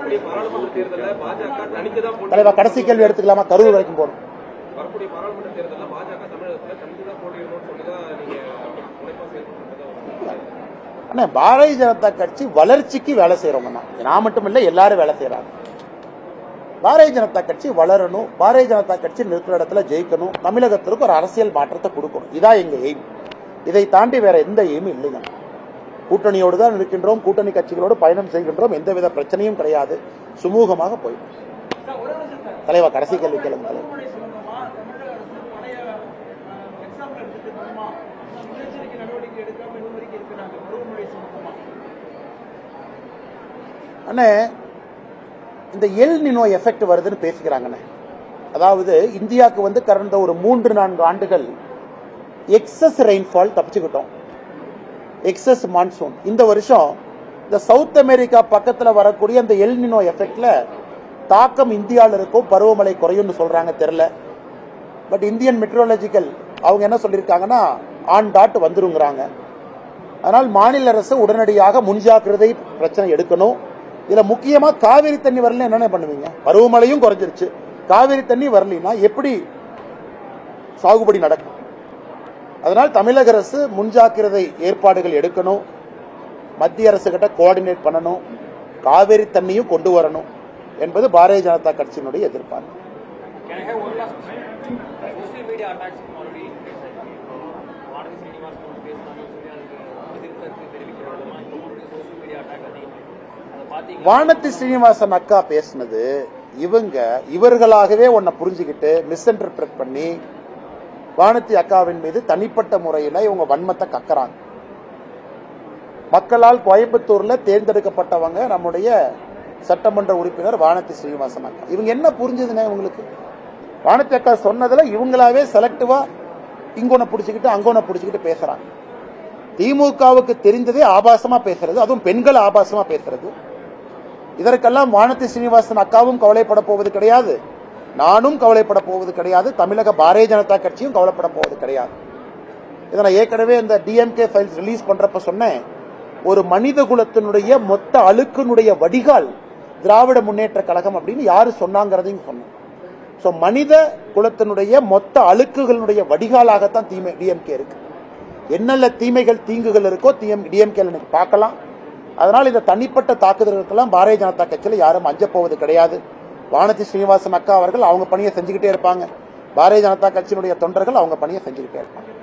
வரக்கூடிய பாராளுமன்ற தேர்தலில் பாஜக தனித்து தான் போட்டி தலைவா கடைசி கேள்வி எடுத்துக்கலாமா கரூர் வரைக்கும் போகணும் வரக்கூடிய பாராளுமன்ற தேர்தலில் பாஜக தமிழகத்தில் தனித்து தான் போட்டியிடணும்னு சொல்லி தான் நீங்க முனைப்பா செயல்படுறதா அண்ணா பாரதிய ஜனதா கட்சி வளர்ச்சிக்கு வேலை செய்யறவங்க தான் நான் மட்டும் இல்ல எல்லாரும் வேலை செய்யறாங்க பாரதிய ஜனதா கட்சி வளரணும் பாரதிய ஜனதா கட்சி இருக்கிற இடத்துல ஜெயிக்கணும் தமிழகத்திற்கு ஒரு அரசியல் மாற்றத்தை கொடுக்கணும் இதான் எங்க எய்ம் இதை தாண்டி வேற எந்த எய்மும் இல்லைங்க கூட்டணியோடு தான் இருக்கின்றோம் கூட்டணி கட்சிகளோடு பயணம் செய்கின்றோம் எந்தவித பிரச்சனையும் கிடையாது சுமூகமாக போயிடும் தலைவா கடைசி கேள்வி கேளுங்க தலைவா. பருவமழை சம்பந்தமா தமிழக அரசு பழைய எக்ஸாம்பிள் எடுத்துட்டு வருமா முன்னெச்சரிக்கை நடவடிக்கை எடுக்காம இது வரைக்கும் இருக்கிறாங்க பருவமழை சம்பந்தமா அண்ணே இந்த எல் நினோ எஃபெக்ட் வருதுன்னு பேசிக்கிறாங்கண்ணே அதாவது இந்தியாவுக்கு வந்து கடந்த ஒரு மூன்று நான்கு ஆண்டுகள் எக்ஸஸ் ரெயின்ஃபால் தப்பிச்சுக்கிட்டோம் எக்ஸஸ் மான்சூன் இந்த வருஷம் இந்த சவுத் அமெரிக்கா பக்கத்துல வரக்கூடிய அந்த எல் நினோ எஃபெக்ட்ல தாக்கம் இந்தியாவில் இருக்கும் பருவமழை குறையும்னு சொல்றாங்க தெரியல பட் இந்தியன் மெட்ரோலஜிக்கல் அவங்க என்ன சொல்லியிருக்காங்கன்னா ஆன் டாட் வந்துருங்கிறாங்க அதனால் மாநில அரசு உடனடியாக முன்ஜாக்கிரதை பிரச்சனை எடுக்கணும் இதுல முக்கியமா காவிரி தண்ணி வரல என்னென்ன பண்ணுவீங்க பருவமழையும் குறைஞ்சிருச்சு காவிரி தண்ணி வரலைன்னா எப்படி சாகுபடி நடக்கும் அதனால் தமிழக அரசு முன்ஜாக்கிரதை ஏற்பாடுகள் எடுக்கணும் மத்திய அரசு கிட்ட கோஆர்டினேட் பண்ணணும் காவிரி தண்ணியும் கொண்டு வரணும் என்பது பாரதிய ஜனதா கட்சியினுடைய எதிர்பார்ப்பு Can I have one last question? Social media attacks already increased. இப்போ வானதி ஸ்ரீனிவாஸ் ஒன்று பேசினாங்கன்னு சொல்லி அதுக்கு எதிர்ப்பு தெரிவிக்கிற விதமா இப்போ மறுபடியும் சோஷியல் மீடியா அட்டாக் அதிகமாயிருக்கு அதை பார்த்தீங்கன்னா வானதி ஸ்ரீனிவாசன் அக்கா பேசுனது இவங்க இவர்களாகவே உன்னை புரிஞ்சுக்கிட்டு மிஸ் பண்ணி வானதி அக்காவின் மீது தனிப்பட்ட முறையில இவங்க வன்மத்தை கக்கறாங்க மக்களால் கோயம்புத்தூர்ல தேர்ந்தெடுக்கப்பட்டவங்க நம்முடைய சட்டமன்ற உறுப்பினர் வானதி ஸ்ரீனிவாசன் அக்கா இவங்க என்ன புரிஞ்சதுனே இவங்களுக்கு வானதி அக்கா சொன்னதுல இவங்களாவே செலக்டிவா இங்கொன்ன பிடிச்சிக்கிட்டு அங்கொன்ன பிடிச்சிக்கிட்டு பேசுறாங்க திமுகவுக்கு தெரிந்ததே ஆபாசமா பேசுறது அதுவும் பெண்கள் ஆபாசமா பேசுறது இதற்கெல்லாம் வானதி சீனிவாசன் அக்காவும் கவலைப்பட போவது கிடையாது நானும் கவலைப்பட போவது கிடையாது தமிழக பாரதிய ஜனதா கட்சியும் கவலைப்பட போவது கிடையாது இதை நான் ஏற்கனவே இந்த டிஎம்கே ஃபைல்ஸ் ரிலீஸ் பண்றப்ப சொன்னேன் ஒரு மனித குலத்தினுடைய மொத்த அழுக்கினுடைய வடிகால் திராவிட முன்னேற்ற கழகம் அப்படின்னு யாரு சொன்னாங்கிறதையும் சொன்னேன் ஸோ மனித குலத்தினுடைய மொத்த அழுக்குகளுடைய வடிகாலாகத்தான் தீமை டிஎம்கே இருக்கு என்னென்ன தீமைகள் தீங்குகள் இருக்கோ டிஎம் டிஎம்கே இன்னைக்கு பார்க்கலாம் அதனால் இந்த தனிப்பட்ட தாக்குதல்களுக்கெல்லாம் பாரதிய ஜனதா கட்சியில் யாரும் அஞ்ச போவது கிடையாது வானதி ஸ்ரீனிவாசன் அக்கா அவர்கள் அவங்க பணியை செஞ்சுக்கிட்டே இருப்பாங்க பாரதிய ஜனதா கட்சியினுடைய தொண்டர்கள் அவங்க பணியை செஞ்சுக்கிட்டே இருப்பாங்க